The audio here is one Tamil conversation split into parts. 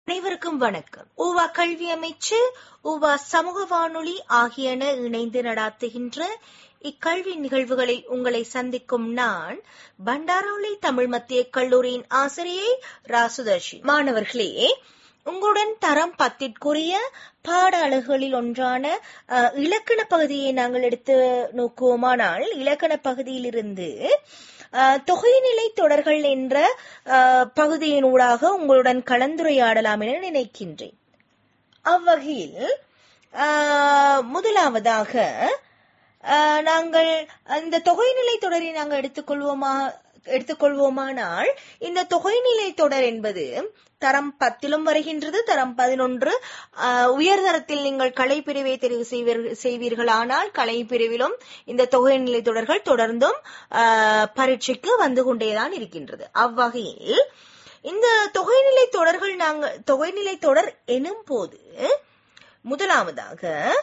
அனைவருக்கும் வணக்கம் உவா கல்வி அமைச்சு உவா சமூக வானொலி ஆகியன இணைந்து நடாத்துகின்ற இக்கல்வி நிகழ்வுகளில் உங்களை சந்திக்கும் நான் பண்டாரவளி தமிழ் மத்திய கல்லூரியின் ஆசிரியை ராசுதர்ஷி மாணவர்களே உங்களுடன் தரம் பத்திற்குரிய பாட அலகுகளில் ஒன்றான அஹ், இலக்கண பகுதியை நாங்கள் எடுத்து நோக்குவோமானால் இலக்கண பகுதியிலிருந்து அஹ், தொகைநிலை தொடர்கள் என்ற அஹ், பகுதியினூடாக உங்களுடன் கலந்துரையாடலாம் என நினைக்கின்றேன் அவ்வகையில் அஹ், முதலாவதாக அஹ், நாங்கள் இந்த தொகைநிலை தொடரை நாங்கள் எடுத்துக்கொள்வோமா எடுத்துக்கொள்வோமானால் இந்த தொகைநிலை தொடர் என்பது தரம் பத்திலும் வருகின்றது தரம் பதினொன்று ஆஹ், உயர்தரத்தில் நீங்கள் கலை பிரிவை தெரிவு செய்வீர்- செய்வீர்களானால் கலை பிரிவிலும் இந்த தொகைநிலை தொடர்கள் தொடர்ந்தும் ஆஹ், பரீட்சைக்கு வந்து கொண்டேதான் இருக்கின்றது அவ்வகையில் இந்த தொகைநிலை தொடர்கள் நாங்கள் தொகைநிலை தொடர் எனும் போது முதலாவதாக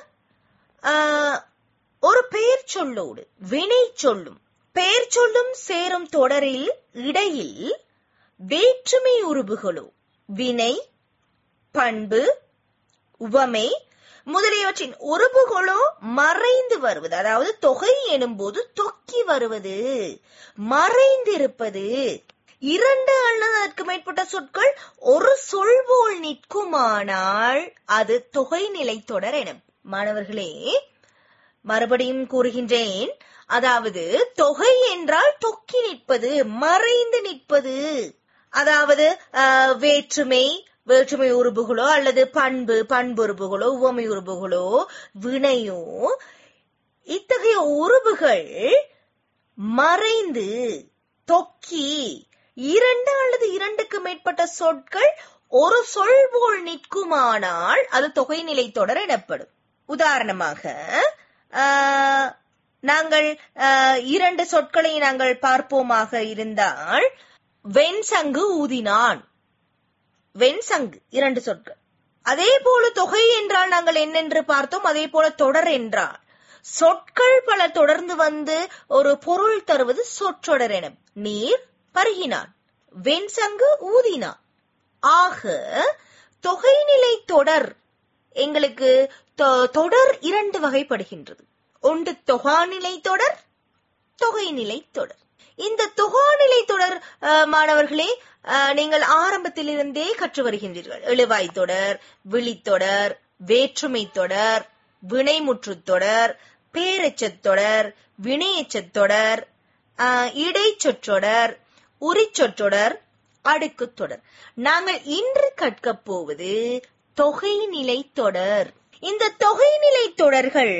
ஆஹ், ஒரு பெயர் சொல்லோடு வினை சொல்லும் பெயர் சொல்லும் சேரும் தொடரில் இடையில் வேற்றுமை உருபுகளோ வினை பண்பு உவமை முதலியவற்றின் உருபுகளோ மறைந்து வருவது அதாவது தொகை எனும்போது தொக்கி வருவது மறைந்திருப்பது இரண்டு அல்லது அதற்கு மேற்பட்ட சொற்கள் ஒரு சொல் போல் நிற்குமானால் அது தொகைநிலை தொடர் எனும் மாணவர்களே மறுபடியும் கூறுகின்றேன் அதாவது தொகை என்றால் தொக்கி நிற்பது மறைந்து நிற்பது அதாவது ஆஹ், வேற்றுமை வேற்றுமை உறுப்புகளோ அல்லது பண்பு பண்புறுப்புகளோ உவமை உறுப்புகளோ வினையோ இத்தகைய உருவுகள் மறைந்து தொக்கி இரண்டு அல்லது இரண்டுக்கு மேற்பட்ட சொற்கள் ஒரு சொல் போல் நிற்குமானால் அது தொகைநிலை தொடர் எனப்படும் உதாரணமாக ஆஹ், நாங்கள் ஆஹ், இரண்டு சொற்களை நாங்கள் பார்ப்போமாக இருந்தால் வெண்சங்கு ஊதினான் வெண்சங்கு இரண்டு சொற்கள் அதே போல தொகை என்றால் நாங்கள் என்னென்று பார்த்தோம் அதே போல தொடர் என்றால் சொற்கள் பல தொடர்ந்து வந்து ஒரு பொருள் தருவது சொற்றொடர் என நீர் பருகினான் வெண்சங்கு ஊதினான் ஆக தொகைநிலை தொடர் எங்களுக்கு தொ- தொடர் இரண்டு வகைப்படுகின்றது ஒன்று தொகாநிலை தொடர் தொகைநிலை தொடர் இந்த தொகாநிலை தொடர் அஹ், மாணவர்களே அஹ், நீங்கள் ஆரம்பத்திலிருந்தே கற்று வருகின்றீர்கள் எழுவாய் தொடர் விழித்தொடர் வேற்றுமை தொடர் வினைமுற்றுத் தொடர் பேரெச்சத் தொடர் வினையெச்சத் தொடர் அஹ், இடைச்சொற்றொடர் உரிச்சொற்றொடர் அடுக்குத் தொடர் நாங்கள் இன்று கற்கப் போவது தொகைநிலை தொடர் இந்த தொகைநிலை தொடர்கள்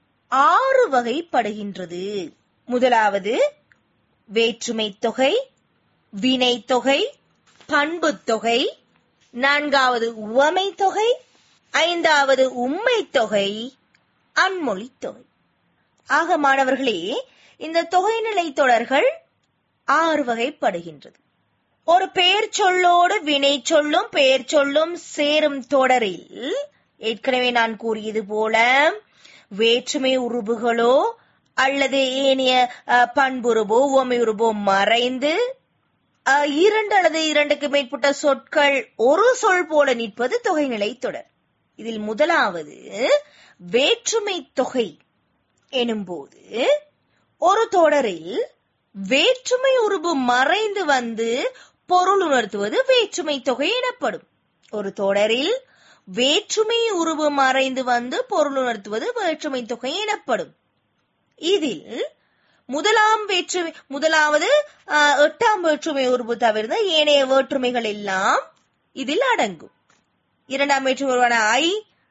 ஆறு வகைப்படுகின்றது முதலாவது வேற்றுமை தொகை வினை தொகை பண்பு தொகை நான்காவது உவமை தொகை ஐந்தாவது உம்மை தொகை அன்மொழி தொகை ஆக மாணவர்களே இந்த தொகைநிலை தொடர்கள் ஆறு வகைப்படுகின்றது ஒரு பெயர் சொல்லோடு வினை சொல்லும் பெயர் சொல்லும் சேரும் தொடரில் ஏற்கனவே நான் கூறியது போல வேற்றுமை உருபுகளோ அல்லது ஏனைய அஹ், பண்புருபோ உவமை உருபோ மறைந்து அஹ், இரண்டு அல்லது இரண்டுக்கு மேற்பட்ட சொற்கள் ஒரு சொல் போல நிற்பது தொகைநிலை தொடர் இதில் முதலாவது வேற்றுமை தொகை எனும்போது ஒரு தொடரில் வேற்றுமை உருபு மறைந்து வந்து பொருள் உணர்த்துவது வேற்றுமை தொகை எனப்படும் ஒரு தொடரில் வேற்றுமை உருவு மறைந்து வந்து பொருள் உணர்த்துவது வேற்றுமை தொகை எனப்படும் இதில் முதலாம் வேற்றுமை முதலாவது ஆஹ், எட்டாம் வேற்றுமை உருவு தவிர்த்த ஏனைய வேற்றுமைகள் எல்லாம் இதில் அடங்கும் இரண்டாம் வேற்றுமை உருவான ஐ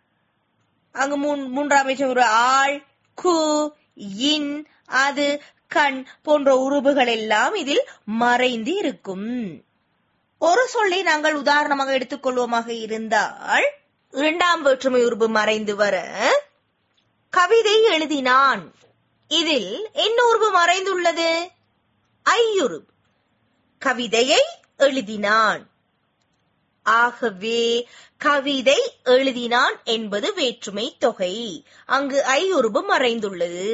அங்கு மூன்- மூன்றாம் வேற்றுமை உருவ ஆள் கு இன் அது கண் போன்ற உருவுகள் எல்லாம் இதில் மறைந்து இருக்கும் ஒரு சொல்லை நாங்கள் உதாரணமாக எடுத்துக்கொள்வோமாக இருந்தால் இரண்டாம் வேற்றுமை உருவு மறைந்து வர கவிதை எழுதினான் இதில் என்ன உருவு மறைந்துள்ளது ஐயுருவு கவிதையை எழுதினான் ஆகவே கவிதை எழுதினான் என்பது வேற்றுமை தொகை அங்கு ஐயுருபு மறைந்துள்ளது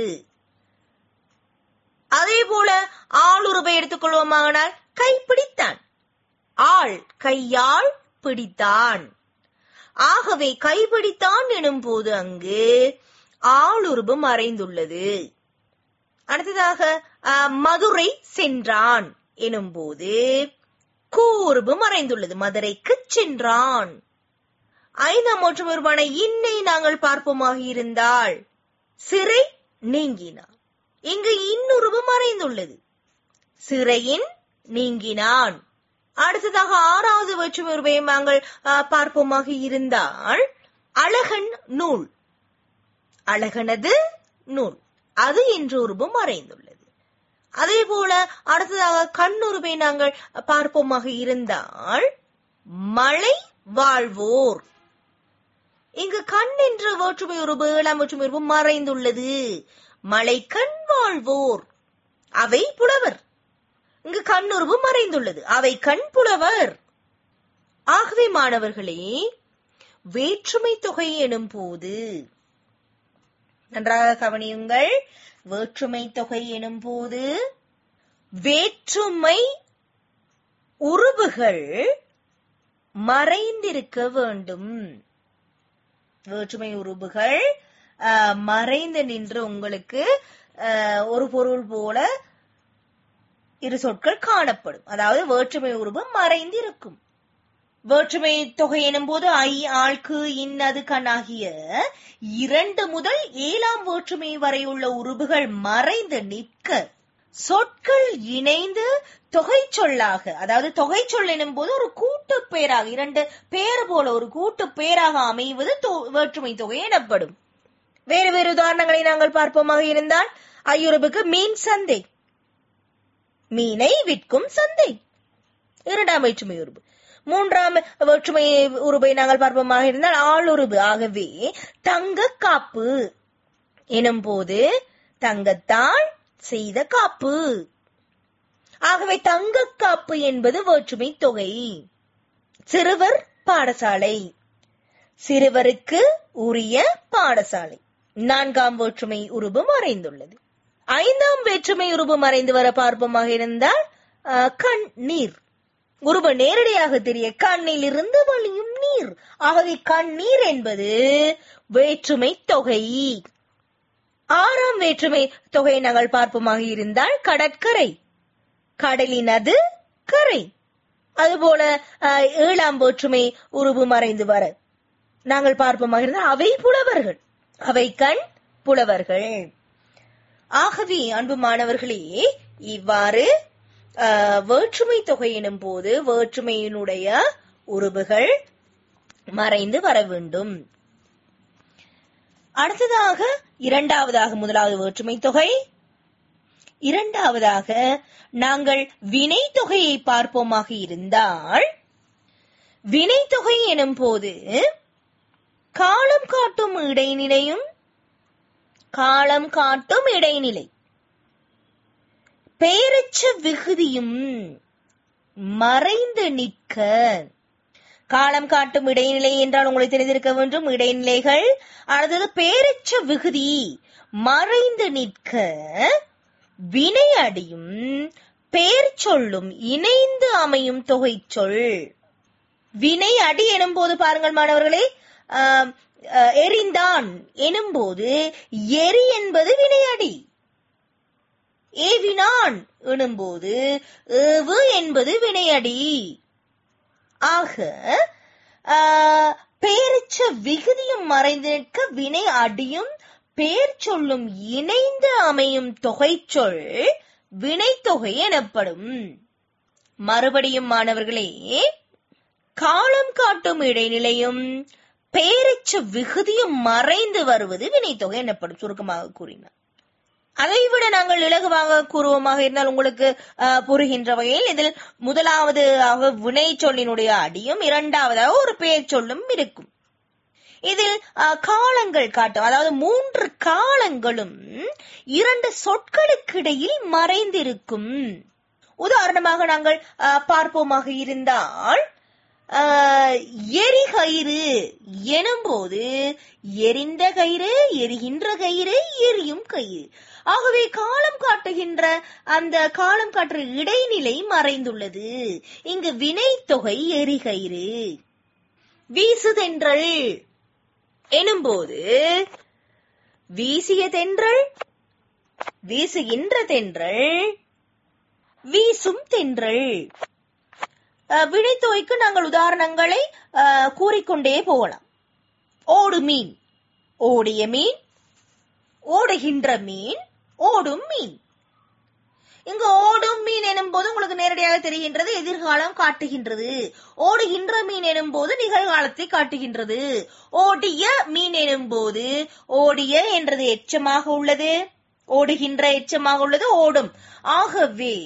அதே போல ஆளுருபை எடுத்துக்கொள்வோமானால் கைப்பிடித்தான் ஆள் கையால் பிடித்தான் ஆகவே கைப்பிடித்தான் எனும் போது அங்கு ஆளுருபு மறைந்துள்ளது அடுத்ததாக அஹ், மதுரை சென்றான் எனும் போது கூறுபு மறைந்துள்ளது மதுரைக்கு சென்றான் ஐந்தாம் ஒற்றுமை உருவான இன்னை நாங்கள் பார்ப்போமாக இருந்தால் சிறை நீங்கினான் இங்கு இன்னுருவு மறைந்துள்ளது சிறையின் நீங்கினான் அடுத்ததாக ஆறாவது வேற்றுமை உருவை நாங்கள் அஹ், பார்ப்போமாக இருந்தால் அழகன் நூல் அழகனது நூல் அது என்று உருவம் மறைந்துள்ளது அதே போல அடுத்ததாக கண்ணுருவை நாங்கள் பார்ப்போமாக இருந்தால் மழை வாழ்வோர் இங்கு கண் என்ற வேற்றுமை உருவு ஏழாம் வேற்றுமை உருவு மறைந்துள்ளது மழை கண் வாழ்வோர் அவை புலவர் இங்கு கண்ணுருவு மறைந்துள்ளது அவை கண் புலவர் ஆகவே மாணவர்களே வேற்றுமை தொகை எனும் போது நன்றாக கவனியுங்கள் வேற்றுமை தொகை எனும் போது வேற்றுமை உருவுகள் மறைந்திருக்க வேண்டும் வேற்றுமை உருவுகள் ஆஹ், மறைந்து நின்று உங்களுக்கு ஆஹ், ஒரு பொருள் போல இரு சொற்கள் காணப்படும் அதாவது வேற்றுமை உருவு மறைந்து இருக்கும் வேற்றுமை தொகை எனும் போது ஐ ஆள்கு இன்னது கண் ஆகிய இரண்டு முதல் ஏழாம் வேற்றுமை வரை உள்ள உருபுகள் மறைந்து நிற்க சொற்கள் இணைந்து தொகை சொல்லாக அதாவது தொகை சொல் எனும் போது ஒரு கூட்டு பேராக இரண்டு பேர் போல ஒரு கூட்டு பேராக அமைவது தொ- வேற்றுமை தொகை எனப்படும் வேறு வேறு உதாரணங்களை நாங்கள் பார்ப்போமாக இருந்தால் ஐயுறவுக்கு மீன் சந்தை மீனை விற்கும் சந்தை இரண்டாம் வேற்றுமை உருபு மூன்றாம் வேற்றுமை உருபை நாங்கள் பார்ப்போமாக இருந்தால் ஆளுருபு ஆகவே தங்க காப்பு எனும் போது தங்கத்தால் செய்த காப்பு ஆகவே தங்க காப்பு என்பது வேற்றுமை தொகை சிறுவர் பாடசாலை சிறுவருக்கு உரிய பாடசாலை நான்காம் வேற்றுமை உருபு மறைந்துள்ளது ஐந்தாம் வேற்றுமை உருபு மறைந்து வர பார்ப்போமாக இருந்தால் அஹ், கண் நீர் உருவ நேரடியாக தெரிய கண்ணில் இருந்து வழியும் நீர் ஆகவே கண்ணீர் என்பது வேற்றுமை தொகை ஆறாம் வேற்றுமை தொகையை நாங்கள் பார்ப்போமாக இருந்தால் கடற்கரை கடலினது கரை அதுபோல அஹ், ஏழாம் வேற்றுமை உருவு மறைந்து வர நாங்கள் பார்ப்போமாக இருந்தால் அவை புலவர்கள் அவை கண் புலவர்கள் ஆகவே அன்பு மாணவர்களே இவ்வாறு அஹ், வேற்றுமை தொகை எனும் போது வேற்றுமையினுடைய உருவுகள் மறைந்து வர வேண்டும் அடுத்ததாக இரண்டாவதாக முதலாவது வேற்றுமை தொகை இரண்டாவதாக நாங்கள் வினை தொகையை பார்ப்போமாக இருந்தால் வினை தொகை எனும் போது காலம் காட்டும் இடைநிலையும் காலம் காட்டும் இடைநிலை பெயரச்ச விகுதியும் மறைந்து நிற்க காலம் காட்டும் இடைநிலை என்றால் உங்களுக்கு தெரிந்திருக்க வேண்டும் இடைநிலைகள் அடுத்தது பேரச்ச விகுதி மறைந்து நிற்க வினை அடியும் பெயர் சொல்லும் இணைந்து அமையும் தொகை சொல் வினை அடி எனும் போது பாருங்கள் மாணவர்களே ஆம், அஹ், எரிந்தான் எனும் போது எரி என்பது வினையடி ஏவினான் எனும்போது ஏவு என்பது வினையடி ஆக ஆஹ், பெயரச்ச விகுதியும் மறைந்து நிற்க வினை அடியும் பெயர் சொல்லும் இணைந்து அமையும் தொகைச்சொல் வினைத்தொகை எனப்படும் மறுபடியும் மாணவர்களே காலம் காட்டும் இடைநிலையும் பெயரச்ச விகுதியும் மறைந்து வருவது வினைத்தொகை எனப்படும் சுருக்கமாக கூறினார் அதைவிட நாங்கள் இலகுவாக கூறுவோமாக இருந்தால் உங்களுக்கு அஹ், புரிகின்ற வகையில் இதில் முதலாவது ஆக வினை சொல்லினுடைய அடியும் இரண்டாவதாக ஒரு பெயர் சொல்லும் இருக்கும் இதில் அஹ், காலங்கள் காட்டும் அதாவது மூன்று காலங்களும் இரண்டு சொற்களுக்கு இடையில் மறைந்திருக்கும் உதாரணமாக நாங்கள் அஹ், பார்ப்போமாக இருந்தால் ஆஹ், எரிகயிறு எனும்போது எரிந்த கயிறு எரிகின்ற கயிறு எரியும் கயிறு ஆகவே காலம் காட்டுகின்ற அந்த காலம் காட்டுற இடைநிலை மறைந்துள்ளது இங்கு வினை தொகை எரிகயிறு வீசுதென்றல் எனும்போது வீசிய தென்றல் வீசுகின்ற தென்றல் வீசும் தென்றல் அஹ், வினைத்தொகைக்கு நாங்கள் உதாரணங்களை அஹ், கூறிக்கொண்டே போகலாம் ஓடு மீன் ஓடிய மீன் ஓடுகின்ற மீன் ஓடும் மீன் இங்கு ஓடும் மீன் எனும் போது உங்களுக்கு நேரடியாக தெரிகின்றது எதிர்காலம் காட்டுகின்றது ஓடுகின்ற மீன் எனும் போது நிகழ்காலத்தை காட்டுகின்றது ஓடிய மீன் எனும் போது ஓடிய என்றது எச்சமாக உள்ளது ஓடுகின்ற எச்சமாக உள்ளது ஓடும் ஆகவே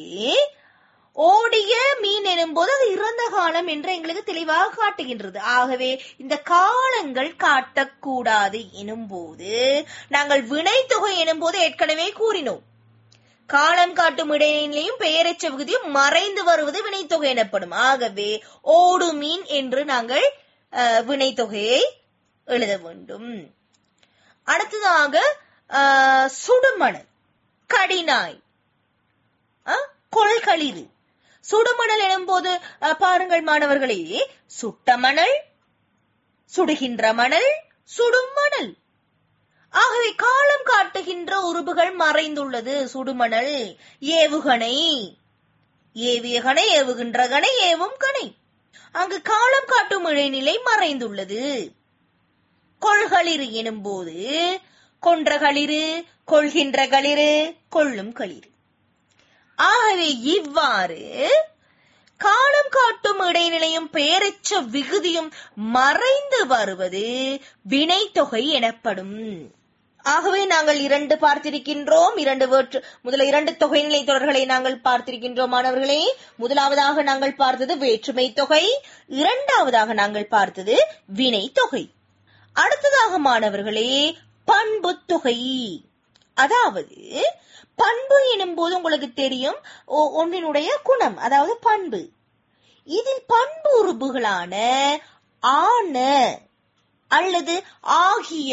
ஓடிய மீன் எனும்போது அது இறந்த காலம் என்று எங்களுக்கு தெளிவாக காட்டுகின்றது ஆகவே இந்த காலங்கள் காட்டக்கூடாது எனும்போது நாங்கள் வினைத்தொகை எனும்போது ஏற்கனவே கூறினோம் காலம் காட்டும் இடைநிலையும் பெயரெச்ச விகுதியும் மறைந்து வருவது வினைத்தொகை எனப்படும் ஆகவே ஓடு மீன் என்று நாங்கள் அஹ், வினைத்தொகையை எழுத வேண்டும் அடுத்ததாக அஹ், சுடுமணல் கடினாய் அஹ், கொள்களிறு சுடுமணல் எனும்போது அஹ், பாருங்கள் மாணவர்களே சுட்ட மணல் சுடுகின்ற மணல் சுடும் மணல் ஆகவே காலம் காட்டுகின்ற உறுப்புகள் மறைந்துள்ளது சுடுமணல் ஏவுகணை ஏவிய கணை ஏவுகின்ற கணை ஏவும் கணை அங்கு காலம் காட்டும் இடைநிலை மறைந்துள்ளது கொள்களிறு எனும்போது கொன்ற களிறு கொள்கின்ற களிறு கொள்ளும் களிறு ஆகவே இவ்வாறு காலம் காட்டும் இடைநிலையும் பெயரெச்ச விகுதியும் மறைந்து வருவது வினைத்தொகை எனப்படும் ஆகவே நாங்கள் இரண்டு பார்த்திருக்கின்றோம் இரண்டு வேற்று முதல இரண்டு தொகைநிலை தொடர்களை நாங்கள் பார்த்திருக்கின்றோம் மாணவர்களே முதலாவதாக நாங்கள் பார்த்தது வேற்றுமை தொகை இரண்டாவதாக நாங்கள் பார்த்தது வினை தொகை அடுத்ததாக மாணவர்களே பண்பு தொகை அதாவது பண்பு எனும் போது உங்களுக்கு தெரியும் ஒ- ஒன்றினுடைய குணம் அதாவது பண்பு இதில் பண்பு உறுப்புகளான ஆன அல்லது ஆகிய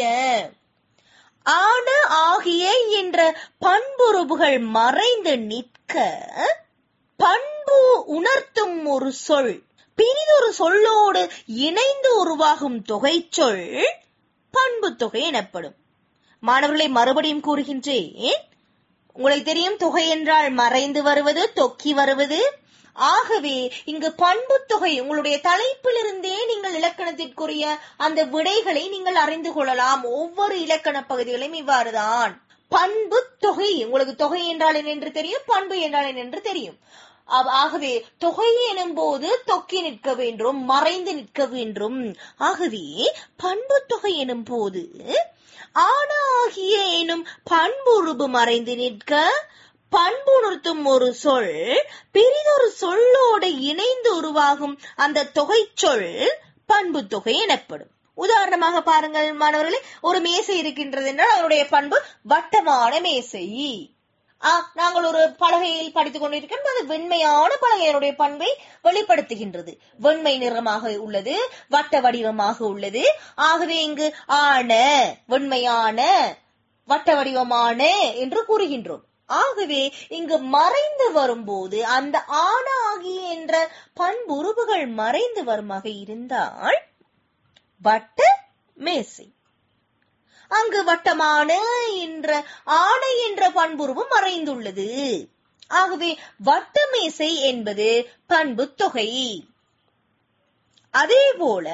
ஆன ஆகிய என்ற பண்புறுப்புகள் மறைந்து நிற்க பண்பு உணர்த்தும் ஒரு சொல் பிரிதொரு சொல்லோடு இணைந்து உருவாகும் தொகைச்சொல் பண்பு தொகை எனப்படும் மாணவர்களை மறுபடியும் கூறுகின்றேன் உங்களுக்கு தெரியும் தொகை என்றால் மறைந்து வருவது தொக்கி வருவது ஆகவே இங்கு பண்பு தொகை உங்களுடைய தலைப்பிலிருந்தே நீங்கள் இலக்கணத்திற்குரிய அந்த விடைகளை நீங்கள் அறிந்து கொள்ளலாம் ஒவ்வொரு இலக்கண பகுதிகளையும் இவ்வாறுதான் பண்பு தொகை உங்களுக்கு தொகை என்றால் என்ன என்று தெரியும் பண்பு என்றால் என்ன என்று தெரியும் அவ்- ஆகவே தொகை எனும் போது தொக்கி நிற்க வேண்டும் மறைந்து நிற்க வேண்டும் ஆகவே பண்பு தொகை எனும் போது ஆனாகிய எனும் பண்புருபு மறைந்து நிற்க பண்புணர்த்தும் ஒரு சொல் பிரிதொரு சொல்லோடு இணைந்து உருவாகும் அந்த தொகை சொல் பண்பு தொகை எனப்படும் உதாரணமாக பாருங்கள் மாணவர்களே ஒரு மேசை இருக்கின்றது என்றால் அதனுடைய பண்பு வட்டமான மேசை ஆ, நாங்கள் ஒரு பலகையில் படித்துக் கொண்டிருக்கிறோம் அது வெண்மையான பலகையினுடைய பண்பை வெளிப்படுத்துகின்றது வெண்மை நிறமாக உள்ளது வட்ட வடிவமாக உள்ளது ஆகவே இங்கு ஆன வெண்மையான வட்ட வடிவமான என்று கூறுகின்றோம் ஆகவே இங்கு மறைந்து வரும்போது அந்த ஆன ஆகிய என்ற பண்புருவுகள் மறைந்து வருமாக இருந்தால் வட்ட மேசை அங்கு வட்டமான என்ற ஆணை என்ற பண்புருவு மறைந்துள்ளது ஆகவே வட்டமேசை என்பது பண்பு தொகை அதே போல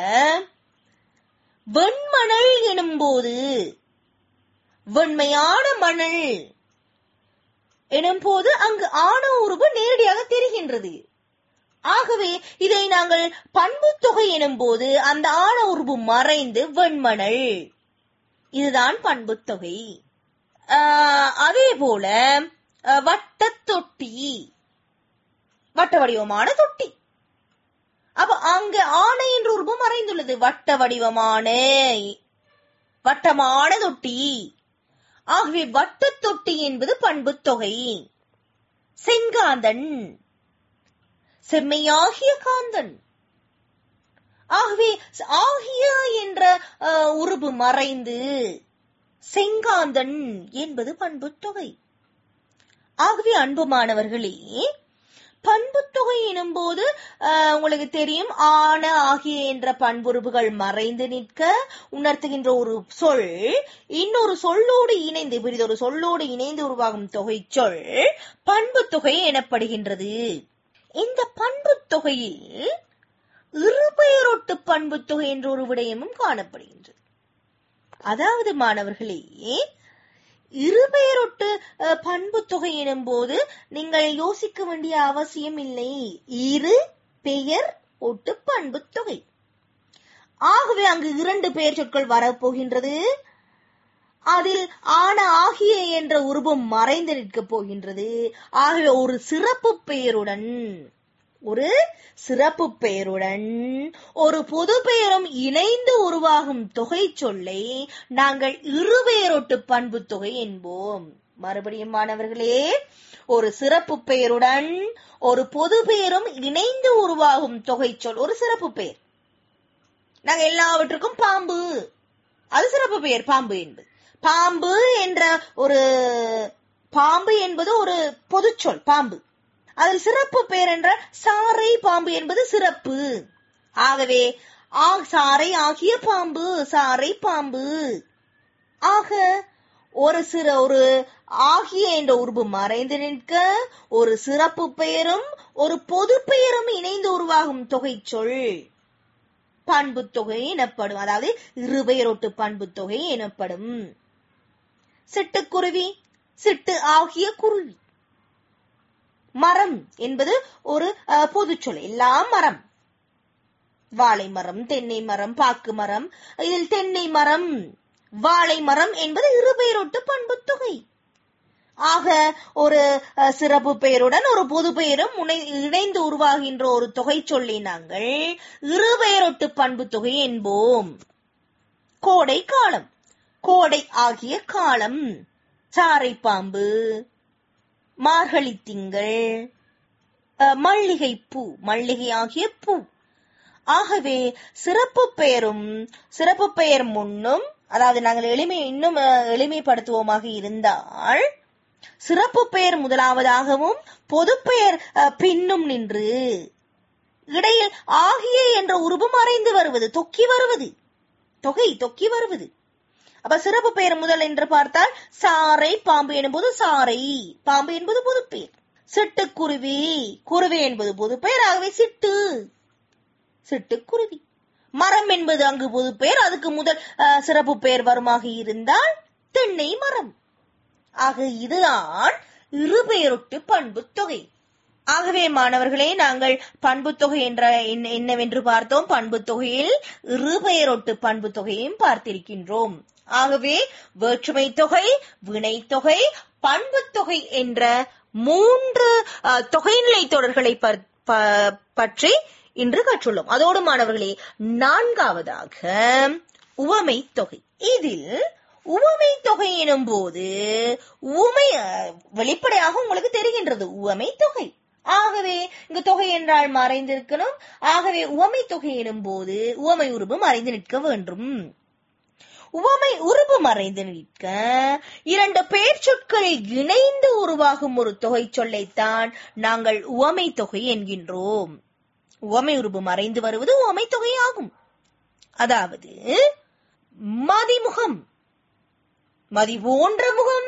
வெண்மணல் எனும்போது வெண்மையான மணல் எனும்போது அங்கு ஆண உருவு நேரடியாக தெரிகின்றது ஆகவே இதை நாங்கள் பண்பு தொகை எனும்போது அந்த ஆண உருவு மறைந்து வெண்மணல் இதுதான் பண்பு தொகை அதே போல ஆஹ், வட்டத் தொட்டி வட்ட வடிவமான தொட்டி அப்ப அங்க ஆணை என்ற உருவம் மறைந்துள்ளது வட்ட வடிவமான வட்டமான தொட்டி ஆகவே வட்டத் தொட்டி என்பது பண்பு தொகை செங்காந்தன் செம்மையாகிய காந்தன் ஆகவே ஆகிய என்ற அஹ், உருபு மறைந்து செங்காந்தன் என்பது பண்பு தொகை ஆகவே அன்புமானவர்களே பண்புத்தொகை எனும் போது அஹ், உங்களுக்கு தெரியும் ஆன ஆகிய என்ற பண்புறுப்புகள் மறைந்து நிற்க உணர்த்துகின்ற ஒரு சொல் இன்னொரு சொல்லோடு இணைந்து இப்படி ஒரு சொல்லோடு இணைந்து உருவாகும் தொகை சொல் பண்புத்தொகை எனப்படுகின்றது இந்த பண்புத்தொகையில் இருபெயரொட்டு பண்புத்தொகை என்ற ஒரு விடயமும் காணப்படுகின்றது அதாவது மாணவர்களே இருபெயரொட்டு அஹ், பண்புத்தொகை எனும் போது நீங்கள் யோசிக்க வேண்டிய அவசியம் இல்லை இரு பெயர் ஒட்டு பண்புத்தொகை ஆகவே அங்கு இரண்டு பெயர் சொற்கள் வரப்போகின்றது அதில் ஆன ஆகிய என்ற உருவம் மறைந்து நிற்கப் போகின்றது ஆகவே ஒரு சிறப்பு பெயருடன் ஒரு சிறப்பு பெயருடன் ஒரு பொது பெயரும் இணைந்து உருவாகும் தொகை சொல்லை நாங்கள் இருபெயரொட்டு பண்பு தொகை என்போம் மறுபடியும் மாணவர்களே ஒரு சிறப்பு பெயருடன் ஒரு பொது பெயரும் இணைந்து உருவாகும் தொகை சொல் ஒரு சிறப்பு பெயர் நாங்க எல்லாவற்றுக்கும் பாம்பு அது சிறப்பு பெயர் பாம்பு என்பது பாம்பு என்ற ஒரு பாம்பு என்பது ஒரு பொதுச்சொல் பாம்பு அதில் சிறப்பு பெயர் என்ற சாறை பாம்பு என்பது சிறப்பு ஆகவே ஆ சாறை ஆகிய பாம்பு சாறை பாம்பு ஆக ஒரு சிற ஒரு ஆகிய என்ற உருவு மறைந்து நிற்க ஒரு சிறப்பு பெயரும் ஒரு பொது பெயரும் இணைந்து உருவாகும் தொகை சொல் பண்பு தொகை எனப்படும் அதாவது இருபெயரொட்டு பண்பு தொகை எனப்படும் சிட்டுக்குருவி சிட்டு ஆகிய குருவி மரம் என்பது ஒரு அஹ், பொதுச்சொல் எல்லாம் மரம் வாழை மரம் தென்னை மரம் பாக்கு மரம் இதில் தென்னை மரம் வாழை மரம் என்பது இருபெயரொட்டு பண்பு தொகை ஆக ஒரு அஹ், சிறப்பு பெயருடன் ஒரு பொது பெயரும் முனை- இணைந்து உருவாகின்ற ஒரு தொகை சொல்லி நாங்கள் இருபெயரொட்டு பண்பு தொகை என்போம் கோடை காலம் கோடை ஆகிய காலம் சாறை பாம்பு மார்கழி திங்கள் அஹ், மல்லிகை பூ மல்லிகை ஆகிய பூ ஆகவே சிறப்பு பெயரும் சிறப்பு பெயர் முன்னும் அதாவது நாங்கள் எளிமை இன்னும் அஹ், எளிமைப்படுத்துவோமாக இருந்தால் சிறப்பு பெயர் முதலாவதாகவும் பொது பெயர் அஹ், பின்னும் நின்று இடையில் ஆகிய என்ற உருவு மறைந்து வருவது தொக்கி வருவது தொகை தொக்கி வருவது அப்ப சிறப்பு பெயர் முதல் என்று பார்த்தால் சாறை பாம்பு என்பது சாறை பாம்பு என்பது பொது பெயர் சிட்டுக்குருவி குருவி என்பது பொது பெயர் ஆகவே சிட்டு சிட்டுக்குருவி மரம் என்பது அங்கு பொது பெயர் அதுக்கு முதல் அஹ், சிறப்பு பெயர் வருமாக இருந்தால் தென்னை மரம் ஆக இதுதான் இருபெயரொட்டு பண்பு தொகை ஆகவே மாணவர்களே நாங்கள் பண்பு தொகை என்ற என்ன- என்னவென்று பார்த்தோம் பண்பு தொகையில் இருபெயரொட்டு பண்பு தொகையையும் பார்த்திருக்கின்றோம் ஆகவே வேற்றுமை தொகை வினை தொகை பண்பு தொகை என்ற மூன்று அஹ், தொகைநிலை தொடர்களை பற்- ப- பற்றி இன்று கற்றுள்ளோம் அதோடு மாணவர்களே நான்காவதாக உவமை தொகை இதில் உவமை தொகை எனும் போது உவமை அஹ், வெளிப்படையாக உங்களுக்கு தெரிகின்றது உவமை தொகை ஆகவே இங்கு தொகை என்றால் மறைந்திருக்கணும் ஆகவே உவமை தொகை எனும் போது உவமை உருவு மறைந்து நிற்க வேண்டும் உவமை உருவு மறைந்து நிற்க இரண்டு பெயர் சொற்கள் இணைந்து உருவாகும் ஒரு தொகை சொல்லைத்தான் நாங்கள் உவமை தொகை என்கின்றோம் உவமை உருவு மறைந்து வருவது உவமை தொகை ஆகும் அதாவது மதிமுகம் மதி போன்ற முகம்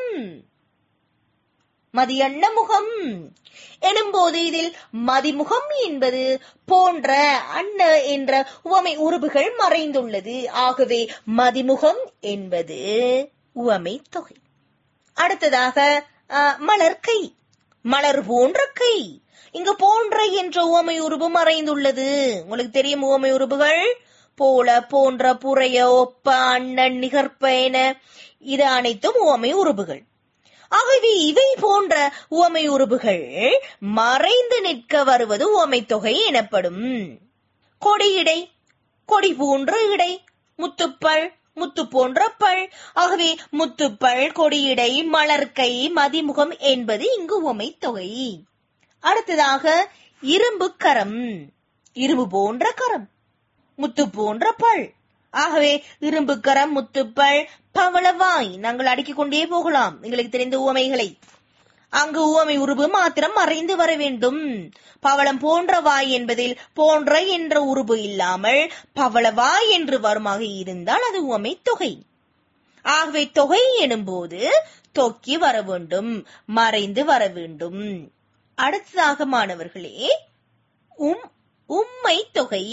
மதியண்ண முகம் எனும்போது இதில் மதிமுகம் என்பது போன்ற அன்ன என்ற உவமை உருபுகள் மறைந்துள்ளது ஆகவே மதிமுகம் என்பது உவமை தொகை அடுத்ததாக அஹ், மலர் கை மலர் போன்ற கை இங்கு போன்ற என்ற உவமை உருவு மறைந்துள்ளது உங்களுக்கு தெரியும் உவமை உருபுகள் போல போன்ற புறைய ஒப்ப அண்ணன் நிகர்ப்ப என இது அனைத்தும் உவமை உருபுகள் ஆகவே இவை போன்ற உவமை உருபுகள் மறைந்து நிற்க வருவது உவமை தொகை எனப்படும் கொடியிடை கொடி போன்ற இடை முத்துப்பல் முத்து போன்ற பல் ஆகவே முத்துப்பல் கொடியிடை மலர்கை மதிமுகம் என்பது இங்கு உவமை தொகை அடுத்ததாக இரும்பு கரம் இரும்பு போன்ற கரம் முத்து போன்ற பல் ஆகவே இரும்பு கரம் முத்துப்பல் பவளவாய் நாங்கள் அடுக்கிக் கொண்டே போகலாம் எங்களுக்கு தெரிந்த உவமைகளை அங்கு உவமை உருபு மாத்திரம் மறைந்து வர வேண்டும் பவளம் போன்ற வாய் என்பதில் போன்ற என்ற உருபு இல்லாமல் பவளவாய் என்று வருமாக இருந்தால் அது உவமை தொகை ஆகவே தொகை எனும்போது தொக்கி வர வேண்டும் மறைந்து வர வேண்டும் அடுத்ததாக மாணவர்களே உம் உம்மை தொகை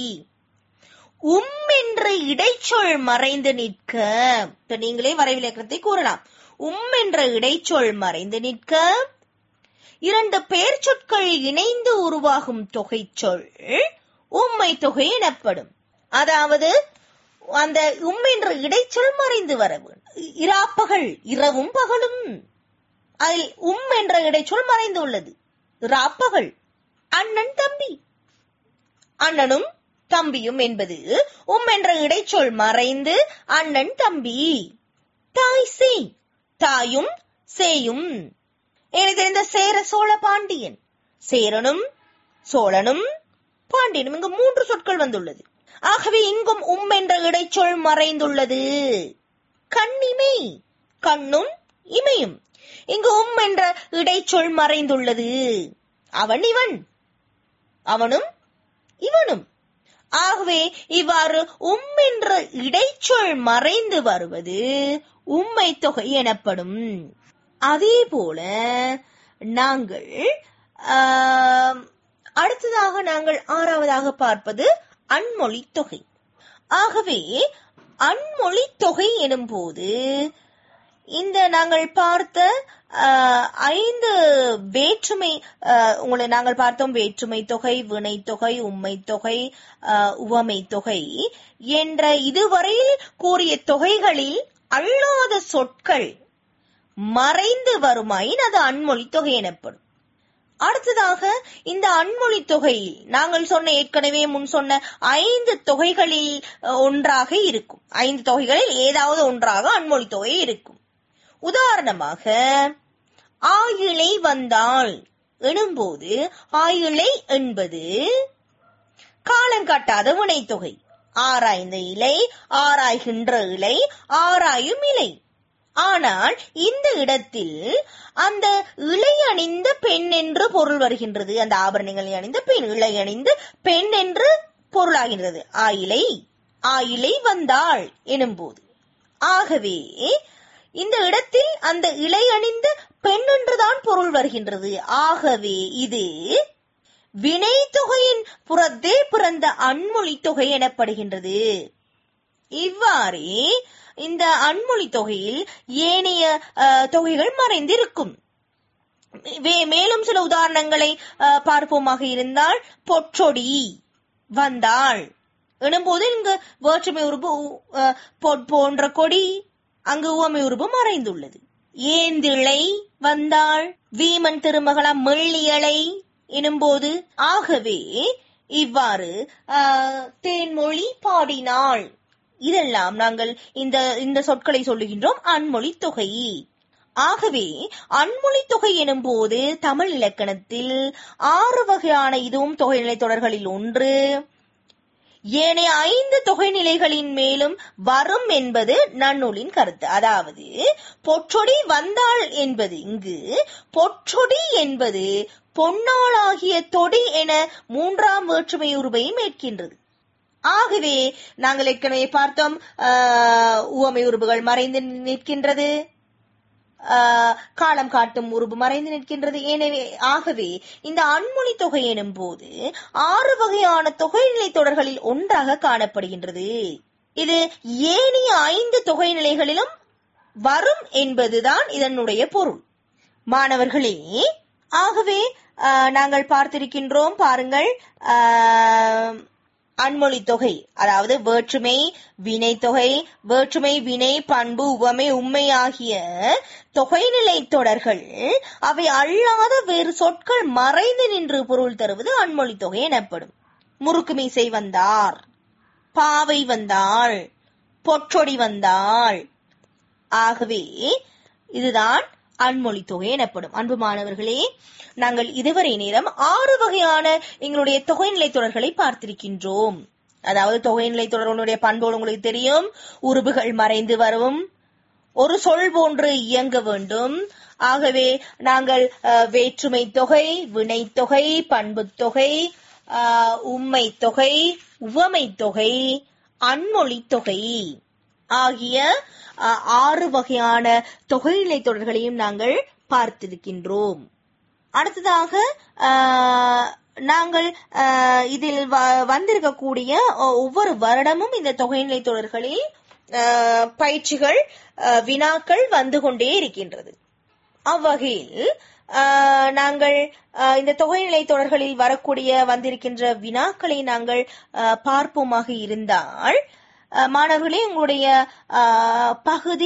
உம் என்ற இடைச்சொல் மறைந்து நிற்க இப்ப நீங்களே வரைவிலக்கணத்தை கூறலாம் உம் என்ற இடைச்சொல் மறைந்து நிற்க இரண்டு பெயர் சொற்கள் இணைந்து உருவாகும் தொகை சொல் உம்மை தொகை எனப்படும் அதாவது அந்த உம் என்ற இடைச்சொல் மறைந்து வர வேண்டும் இராப்பகல் இரவும் பகலும் அதில் உம் என்ற இடைச்சொல் மறைந்து உள்ளது இராப்பகல் அண்ணன் தம்பி அண்ணனும் தம்பியும் என்பது உம் என்ற இடைச்சொல் மறைந்து அண்ணன் தம்பி தாய் சே தாயும் சேயும் எனக்கு தெரிந்த சேர சோழ பாண்டியன் சேரனும் சோழனும் பாண்டியனும் இங்கு மூன்று சொற்கள் வந்துள்ளது ஆகவே இங்கும் உம் என்ற இடைச்சொல் மறைந்துள்ளது கண்ணிமை கண்ணும் இமையும் இங்கு உம் என்ற இடைச்சொல் மறைந்துள்ளது அவன் இவன் அவனும் இவனும் ஆகவே இவ்வாறு உம் என்ற இடைச்சொல் மறைந்து வருவது உம்மை தொகை எனப்படும் அதே போல நாங்கள் ஆம், அடுத்ததாக நாங்கள் ஆறாவதாக பார்ப்பது அன்மொழி தொகை ஆகவே அன்மொழி தொகை எனும் போது இந்த நாங்கள் பார்த்த ஆஹ், ஐந்து வேற்றுமை ஆஹ், உங்களை நாங்கள் பார்த்தோம் வேற்றுமை தொகை வினை தொகை உம்மை தொகை ஆஹ், உவமை தொகை என்ற இதுவரையில் கூறிய தொகைகளில் அல்லாத சொற்கள் மறைந்து வருமாயின் அது அன்மொழி தொகை எனப்படும் அடுத்ததாக இந்த அன்மொழி தொகையில் நாங்கள் சொன்ன ஏற்கனவே முன் சொன்ன ஐந்து தொகைகளில் அஹ், ஒன்றாக இருக்கும் ஐந்து தொகைகளில் ஏதாவது ஒன்றாக அன்மொழி தொகை இருக்கும் உதாரணமாக ஆயிழை வந்தாள் எனும்போது ஆயிழை என்பது காலங்காட்டாத வினைத்தொகை ஆராய்ந்த இலை ஆராய்கின்ற இலை ஆராயும் இலை ஆனால் இந்த இடத்தில் அந்த இலை அணிந்த பெண் என்று பொருள் வருகின்றது அந்த ஆபரணங்களை அணிந்த பெண் இலை அணிந்த பெண் என்று பொருளாகின்றது ஆயிலை ஆயிலை வந்தாள் எனும்போது ஆகவே இந்த இடத்தில் அந்த இலை அணிந்த பெண் என்றுதான் பொருள் வருகின்றது ஆகவே இது வினை தொகையின் புறத்தே பிறந்த அன்மொழி தொகை எனப்படுகின்றது இவ்வாறே இந்த அன்மொழி தொகையில் ஏனைய அஹ், தொகைகள் மறைந்திருக்கும் வே- மேலும் சில உதாரணங்களை அஹ், பார்ப்போமாக இருந்தால் பொற்றொடி வந்தாள் எனும்போது இங்கு வேற்றுமை உருபு அஹ், பொ- போன்ற கொடி அங்கு உவமை உருபு மறைந்துள்ளது ஏந்திழை வந்தாள் வீமன் திருமகளா மெல்லியலை எனும்போது ஆகவே இவ்வாறு ஆஹ், தேன்மொழி பாடினாள் இதெல்லாம் நாங்கள் இந்த இந்த சொற்களை சொல்லுகின்றோம் அன்மொழி தொகை ஆகவே அன்மொழி தொகை எனும் போது தமிழ் இலக்கணத்தில் ஆறு வகையான இதுவும் தொகைநிலை தொடர்களில் ஒன்று ஏனைய ஐந்து தொகைநிலைகளின் மேலும் வரும் என்பது நன்னூலின் கருத்து அதாவது பொற்றொடி வந்தாள் என்பது இங்கு பொற்றொடி என்பது பொன்னாளாகிய தொடி என மூன்றாம் வேற்றுமை உருவையும் ஏற்கின்றது ஆகவே நாங்கள் ஏற்கனவே பார்த்தோம் ஆஹ், உவமை உருபுகள் மறைந்து நிற்கின்றது ஆஹ், காலம் காட்டும் உருபு மறைந்து நிற்கின்றது எனவே ஆகவே இந்த அன்மொழி தொகை எனும் போது ஆறு வகையான தொகைநிலை தொடர்களில் ஒன்றாக காணப்படுகின்றது இது ஏனைய ஐந்து தொகைநிலைகளிலும் வரும் என்பதுதான் இதனுடைய பொருள் மாணவர்களே ஆகவே ஆஹ், நாங்கள் பார்த்திருக்கின்றோம் பாருங்கள் ஆஹ், அன்மொழி தொகை அதாவது வேற்றுமை வினை தொகை வேற்றுமை வினை பண்பு உவமை உண்மை ஆகிய தொகைநிலை தொடர்கள் அவை அல்லாத வேறு சொற்கள் மறைந்து நின்று பொருள் தருவது அன்மொழி தொகை எனப்படும் முறுக்கு மீசை வந்தார் பாவை வந்தாள் பொற்றொடி வந்தாள் ஆகவே இதுதான் அன்மொழி தொகை எனப்படும் அன்பு மாணவர்களே நாங்கள் இதுவரை நேரம் ஆறு வகையான எங்களுடைய தொகைநிலை தொடர்களை பார்த்திருக்கின்றோம் அதாவது தொகைநிலை தொடர்களுடைய பண்போடு உங்களுக்கு தெரியும் உருபுகள் மறைந்து வரும் ஒரு சொல் போன்று இயங்க வேண்டும் ஆகவே நாங்கள் அஹ், வேற்றுமை தொகை வினைத்தொகை பண்புத் தொகை அஹ், உம்மை தொகை உவமை தொகை அன்மொழி தொகை ஆகிய அஹ், ஆறு வகையான தொகைநிலை தொடர்களையும் நாங்கள் பார்த்திருக்கின்றோம் அடுத்ததாக அஹ், நாங்கள் அஹ், இதில் வ- வந்திருக்கக்கூடிய ஒ- ஒவ்வொரு வருடமும் இந்த தொகைநிலை தொடர்களில் அஹ், பயிற்சிகள் அஹ், வினாக்கள் வந்து கொண்டே இருக்கின்றது அவ்வகையில் ஆஹ், நாங்கள் ஆஹ், இந்த தொகைநிலை தொடர்களில் வரக்கூடிய வந்திருக்கின்ற வினாக்களை நாங்கள் ஆஹ், பார்ப்போமாக இருந்தால் ஆஹ், மாணவர்களே உங்களுடைய ஆஹ், பகுதி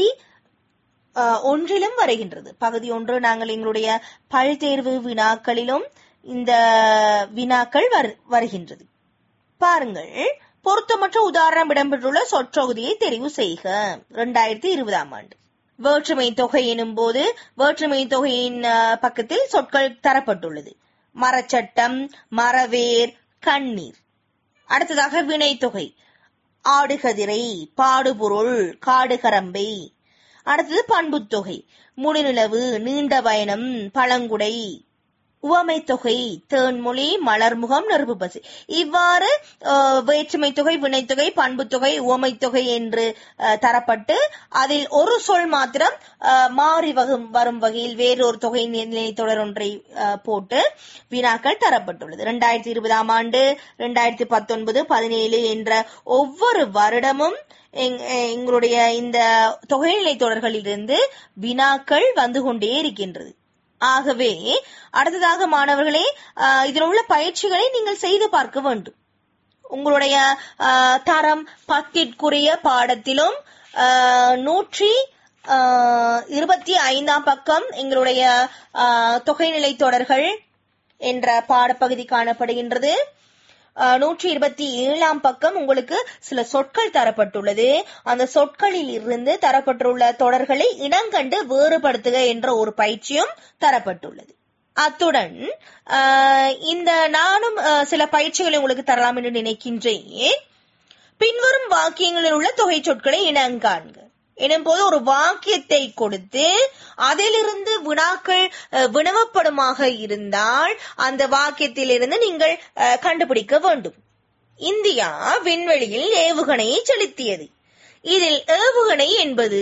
ஆஹ், ஒன்றிலும் வருகின்றது பகுதி ஒன்று நாங்கள் எங்களுடைய பல்தேர்வு வினாக்களிலும் இந்த வினாக்கள் வரு- வருகின்றது பாருங்கள் பொருத்தமற்ற உதாரணம் இடம்பெற்றுள்ள சொற்றொகுதியை தெரிவு செய்க இரண்டாயிரத்தி இருபதாம் ஆண்டு வேற்றுமை தொகை எனும் போது வேற்றுமை தொகையின் அஹ், பக்கத்தில் சொற்கள் தரப்பட்டுள்ளது மரச்சட்டம் மரவேர் கண்ணீர் அடுத்ததாக வினைத்தொகை ஆடுகதிரை பாடுபொருள் காடுகரம்பை அடுத்தது பண்புத்தொகை முழுநிலவு நீண்ட பயணம் பழங்குடை உவமை தொகை தேன்மொழி மலர்முகம் நெருப்பு பசி இவ்வாறு அஹ், வேற்றுமை தொகை வினைத்தொகை பண்புத்தொகை உவமை தொகை என்று அஹ், தரப்பட்டு அதில் ஒரு சொல் மாத்திரம் அஹ், மாறி வகும் வரும் வகையில் வேறொரு தொகை நிலை தொடர் ஒன்றை அஹ், போட்டு வினாக்கள் தரப்பட்டுள்ளது இரண்டாயிரத்தி இருபதாம் ஆண்டு இரண்டாயிரத்தி பத்தொன்பது பதினேழு என்ற ஒவ்வொரு வருடமும் எங்- எங்களுடைய இந்த தொகைநிலை தொடர்களிலிருந்து வினாக்கள் வந்து கொண்டே இருக்கின்றது ஆகவே அடுத்ததாக மாணவர்களே ஆஹ், இதில் உள்ள பயிற்சிகளை நீங்கள் செய்து பார்க்க வேண்டும் உங்களுடைய ஆஹ், தரம் பத்திற்குரிய பாடத்திலும் ஆஹ், நூற்றி ஆஹ், இருபத்தி ஐந்தாம் பக்கம் எங்களுடைய ஆஹ், தொகைநிலை தொடர்கள் என்ற பாடப்பகுதி காணப்படுகின்றது ஆஹ், நூற்றி இருபத்தி ஏழாம் பக்கம் உங்களுக்கு சில சொற்கள் தரப்பட்டுள்ளது அந்த சொற்களில் இருந்து தரப்பட்டுள்ள தொடர்களை இனங்கண்டு வேறுபடுத்துக என்ற ஒரு பயிற்சியும் தரப்பட்டுள்ளது அத்துடன் ஆஹ், இந்த நானும் ஆஹ், சில பயிற்சிகளை உங்களுக்கு தரலாம் என்று நினைக்கின்றேன் பின்வரும் வாக்கியங்களில் உள்ள தொகை சொற்களை இனங்காண்க எனும்போது ஒரு வாக்கியத்தை கொடுத்து அதிலிருந்து வினாக்கள் அஹ், வினவப்படுமாக இருந்தால் அந்த வாக்கியத்திலிருந்து நீங்கள் அஹ், கண்டுபிடிக்க வேண்டும் இந்தியா விண்வெளியில் ஏவுகணையை செலுத்தியது இதில் ஏவுகணை என்பது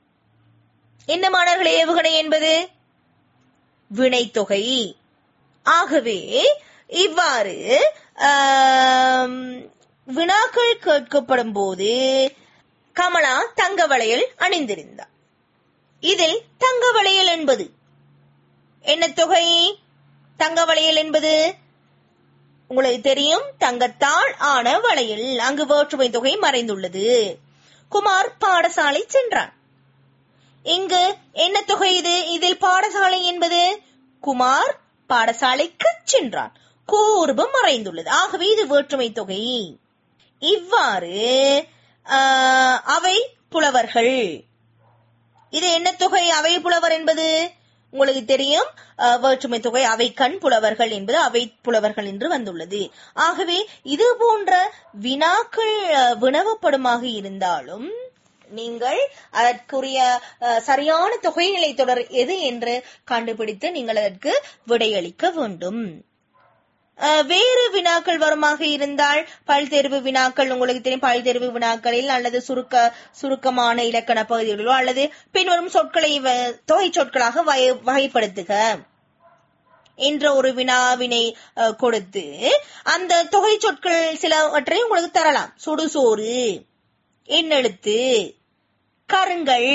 என்ன மாணவர்களே ஏவுகணை என்பது வினைத்தொகை ஆகவே இவ்வாறு ஆம், வினாக்கள் கேட்கப்படும் போது கமலா தங்க வளையல் அணிந்திருந்தார் இதில் தங்க வளையல் என்பது என்ன தொகை தங்க வளையல் என்பது உங்களுக்கு தெரியும் தங்கத்தால் ஆன வளையல் அங்கு வேற்றுமை தொகை மறைந்துள்ளது குமார் பாடசாலை சென்றான் இங்கு என்ன தொகை இது இதில் பாடசாலை என்பது குமார் பாடசாலைக்கு சென்றான் கூர்பு மறைந்துள்ளது ஆகவே இது வேற்றுமை தொகை இவ்வாறு ஆஹ், அவை புலவர்கள் இது என்ன தொகை அவை புலவர் என்பது உங்களுக்கு தெரியும் அஹ், வேற்றுமை தொகை அவை கண் புலவர்கள் என்பது அவை புலவர்கள் என்று வந்துள்ளது ஆகவே இது போன்ற வினாக்கள் அஹ், வினவப்படுமாக இருந்தாலும் நீங்கள் அதற்குரிய அஹ், சரியான தொகைநிலை தொடர் எது என்று கண்டுபிடித்து நீங்கள் அதற்கு விடையளிக்க வேண்டும் அஹ், வேறு வினாக்கள் வருமாக இருந்தால் பல்தேர்வு வினாக்கள் உங்களுக்கு தெரியும் பல்தேர்வு வினாக்களில் அல்லது சுருக்க சுருக்கமான இலக்கண பகுதிகளிலோ அல்லது பின்வரும் சொற்களை வ- தொகை சொற்களாக வகை- வகைப்படுத்துக என்ற ஒரு வினாவினை அஹ், கொடுத்து அந்த தொகை சொற்கள் சிலவற்றை உங்களுக்கு தரலாம் சுடுசோறு எண்ணெழுத்து கருங்கள்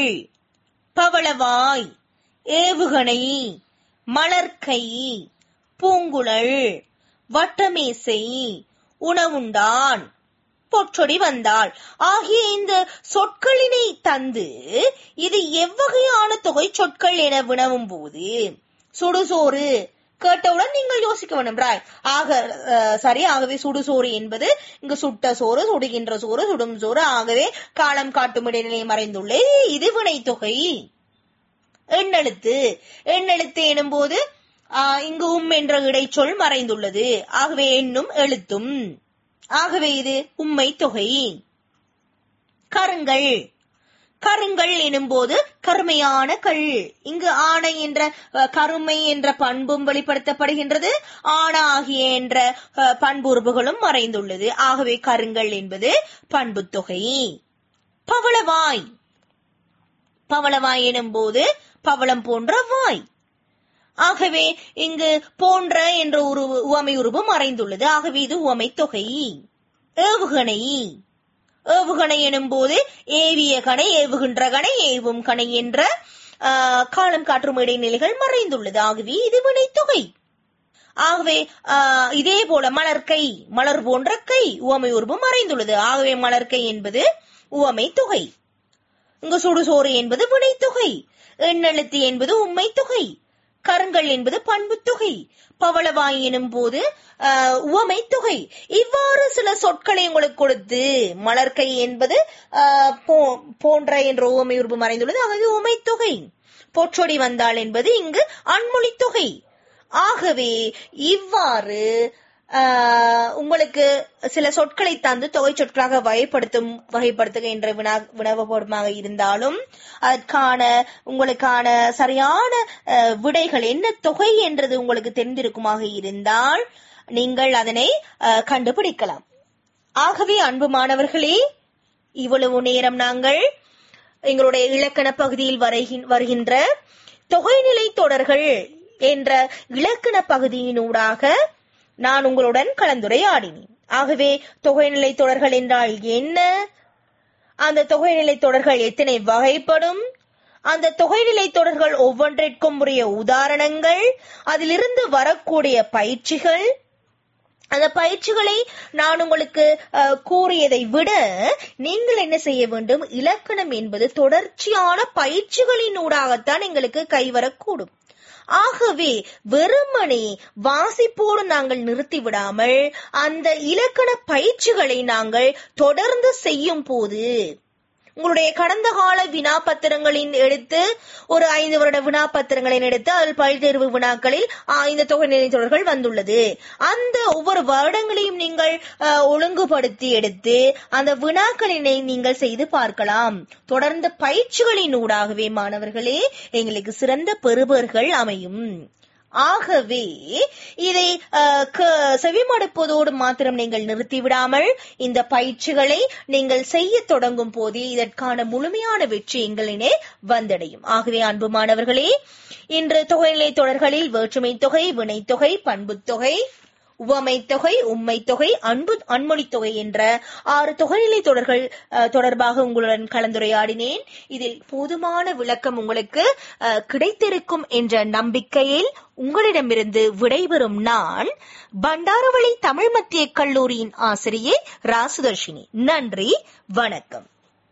பவளவாய் ஏவுகணை மலர்க்கை பூங்குழல் வட்டமேசை உணவுண்டான் பொற்றொடி வந்தாள் ஆகிய இந்த சொற்களினை தந்து இது எவ்வகையான தொகை சொற்கள் என வினவும் போது சுடுசோறு கேட்டவுடன் நீங்கள் யோசிக்க வேண்டும் ராய் ஆக அஹ், சரி ஆகவே சுடுசோறு என்பது இங்கு சுட்ட சோறு சுடுகின்ற சோறு சுடும் சோறு ஆகவே காலம் காட்டும் இடைநிலை மறைந்துள்ளே இது வினைத்தொகை எண்ணெழுத்து எண்ணெழுத்து எனும்போது ஆஹ், இங்கு உம் என்ற இடைச்சொல் மறைந்துள்ளது ஆகவே எண்ணும் எழுத்தும் ஆகவே இது உம்மை தொகை கருங்கள் கருங்கல் எனும் போது கருமையான கல் இங்கு ஆணை என்ற அஹ், கருமை என்ற பண்பும் வெளிப்படுத்தப்படுகின்றது ஆணாகிய என்ற அஹ், பண்புறுப்புகளும் மறைந்துள்ளது ஆகவே கருங்கல் என்பது பண்பு தொகை பவளவாய் பவளவாய் எனும் போது பவளம் போன்ற வாய் ஆகவே இங்கு போன்ற என்ற ஒரு உவமை உருவு மறைந்துள்ளது ஆகவே இது உவமை தொகை ஏவுகணை ஏவுகணை எனும் போது ஏவிய கணை ஏவுகின்ற கணை ஏவும் கணை என்ற ஆஹ், காலம் காற்றும் இடைநிலைகள் மறைந்துள்ளது ஆகவே இது வினைத்தொகை ஆகவே ஆஹ், இதே போல மலர்கை மலர் போன்ற கை உவமை உருவு மறைந்துள்ளது ஆகவே மலர்கை என்பது உவமை தொகை இங்கு சுடுசோறு என்பது வினைத்தொகை எண்ணெழுத்து என்பது உண்மை தொகை கருங்கல் என்பது பண்பு தொகை பவளவாய் எனும் போது ஆஹ், உவமை தொகை இவ்வாறு சில சொற்களை உங்களுக்கு கொடுத்து மலர்கை என்பது ஆஹ், போ- போன்ற என்ற உவமை உருவு மறைந்துள்ளது ஆகவே உவமை தொகை பொற்றொடி வந்தாள் என்பது இங்கு அன்மொழி தொகை ஆகவே இவ்வாறு ஆஹ், உங்களுக்கு சில சொற்களை தந்து தொகை சொற்களாக வகைப்படுத்தும் வகைப்படுத்துகின்ற வினா வினவபடமாக இருந்தாலும் அதற்கான உங்களுக்கான சரியான ஆஹ், விடைகள் என்ன தொகை என்றது உங்களுக்கு தெரிந்திருக்குமாக இருந்தால் நீங்கள் அதனை ஆஹ், கண்டுபிடிக்கலாம் ஆகவே அன்பு மாணவர்களே இவ்வளவு நேரம் நாங்கள் எங்களுடைய இலக்கண பகுதியில் வரைகின்- வருகின்ற தொகைநிலை தொடர்கள் என்ற இலக்கண பகுதியினூடாக நான் உங்களுடன் கலந்துரையாடினேன் ஆகவே தொகைநிலை தொடர்கள் என்றால் என்ன அந்த தொகைநிலை தொடர்கள் எத்தனை வகைப்படும் அந்த தொகைநிலை தொடர்கள் ஒவ்வொன்றிற்கும் உரிய உதாரணங்கள் அதிலிருந்து வரக்கூடிய பயிற்சிகள் அந்த பயிற்சிகளை நான் உங்களுக்கு அஹ், கூறியதை விட நீங்கள் என்ன செய்ய வேண்டும் இலக்கணம் என்பது தொடர்ச்சியான பயிற்சிகளினூடாகத்தான் எங்களுக்கு கைவரக்கூடும் ஆகவே வெறுமனே வாசிப்போடு நாங்கள் நிறுத்திவிடாமல் அந்த இலக்கண பயிற்சிகளை நாங்கள் தொடர்ந்து செய்யும் போது உங்களுடைய கடந்த கால வினாப்பத்திரங்களின் எடுத்து ஒரு ஐந்து வருட வினாப்பத்திரங்களின் எடுத்து அதில் பல்தேர்வு வினாக்களில் ஆ, இந்த தொகை தொடர்கள் வந்துள்ளது அந்த ஒவ்வொரு வருடங்களையும் நீங்கள் அ, ஒழுங்குபடுத்தி எடுத்து அந்த வினாக்களினை நீங்கள் செய்து பார்க்கலாம் தொடர்ந்த பயிற்சிகளின் ஊடாகவே மாணவர்களே எங்களுக்கு சிறந்த பெறுபர்கள் அமையும் ஆகவே இதை அஹ், க- செவிமடுப்பதோடு மாத்திரம் நீங்கள் நிறுத்திவிடாமல் இந்த பயிற்சிகளை நீங்கள் செய்ய தொடங்கும் போதே இதற்கான முழுமையான வெற்றி எங்களினே வந்தடையும் ஆகவே அன்பு மாணவர்களே இன்று தொகைநிலை தொடர்களில் வேற்றுமை தொகை வினைத்தொகை பண்புத்தொகை உவமை தொகை உம்மை தொகை அன்பு அன்மொழி தொகை என்ற ஆறு தொகைநிலை தொடர்கள் அஹ், தொடர்பாக உங்களுடன் கலந்துரையாடினேன் இதில் போதுமான விளக்கம் உங்களுக்கு அஹ், கிடைத்திருக்கும் என்ற நம்பிக்கையில் உங்களிடமிருந்து விடைபெறும் நான் பண்டாரவளி தமிழ் மத்திய கல்லூரியின் ஆசிரியை ராசுதர்ஷினி நன்றி வணக்கம்